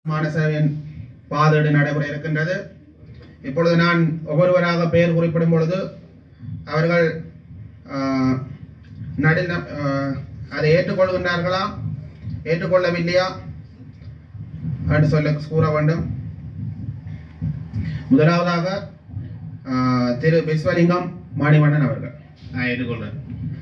மானசவின் பாதேடு நடைபெற இருக்கின்றது இப்பொழுது நான் ஒவ்வொருவராக பெயர் குறிப்பிடும் பொழுது அவர்கள் ஆஹ், நடில் ஆஹ், அதை ஏற்றுக்கொள்கின்றார்களா ஏற்றுக்கொள்ளவில்லையா என்று சொல்ல கூற வேண்டும் முதலாவதாக ஆஹ், திரு விஸ்வலிங்கம் மணிவண்ணன் அவர்கள் நான் ஏற்றுக்கொள்றேன்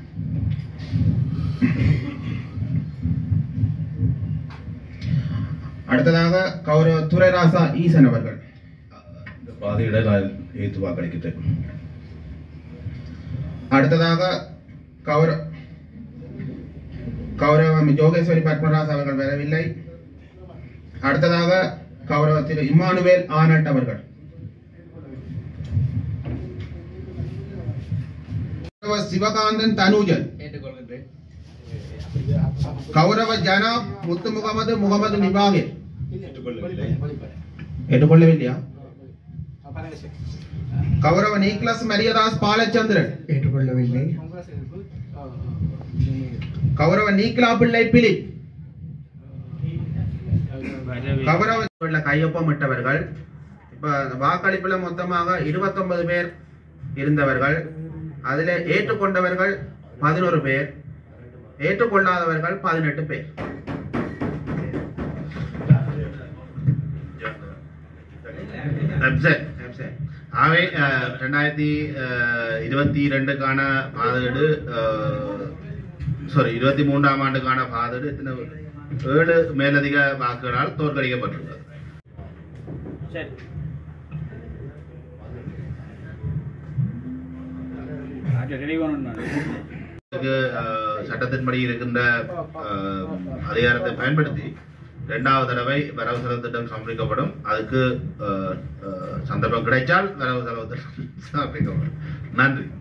அடுத்ததாக கௌரவ துரைராசா ஈசன் அவர்கள் இந்த பாதையிட நான் ஏற்று வாக்களிக்கிட்டேன் அடுத்ததாக கௌர கௌரவம் யோகேஸ்வரி பத்மராஜ் அவர்கள் வரவில்லை அடுத்ததாக கௌரவ திரு இம்மானுவேல் ஆனட் அவர்கள் கௌரவ சிவகாந்தன் தனுஜன் ஏற்றுக்கொள்கின்றேன் கௌரவ ஜனாப் முத்து முகமது முகமது நிபாகிர் ஏற்றுக்கொள்ளவில்லை ஏற்றுக்கொள்ளவில்லையா கௌரவ நீக்லஸ் மரியதாஸ் பாலச்சந்திரன் ஏற்றுக்கொள்ளவில்லை கௌரவ நீக்லா பிள்ளை பிலிப் கௌரவ உள்ள கையொப்பமிட்டவர்கள் இப்ப வாக்களிப்புல மொத்தமாக 29 பேர் இருந்தவர்கள் அதில் ஏற்றுக்கொண்டவர்கள் பதினோரு பேர் ஏற்றுக்கொள்ளாதவர்கள் பதினெட்டு பேர் அப்செட் ஆகவே அஹ், ரெண்டாயிரத்தி அஹ், இருபத்தி ரெண்டுக்கான பாதேடு சாரி இருபத்தி மூன்றாம் ஆண்டுக்கான பாதேடு எத்தனை ஏழு மேலதிக வாக்குகளால் தோற்கடிக்கப்பட்டுள்ளது சரி இதுக்கு, அஹ், சட்டத்தின்படி இருக்கின்ற அஹ், அதிகாரத்தை பயன்படுத்தி இரண்டாவது தடவை வரவு செலவு திட்டம் சமர்ப்பிக்கப்படும் அதுக்கு அஹ், அஹ், சந்தர்ப்பம் கிடைச்சால் வரவு செலவு திட்டம் சமர்ப்பிக்கப்படும் நன்றி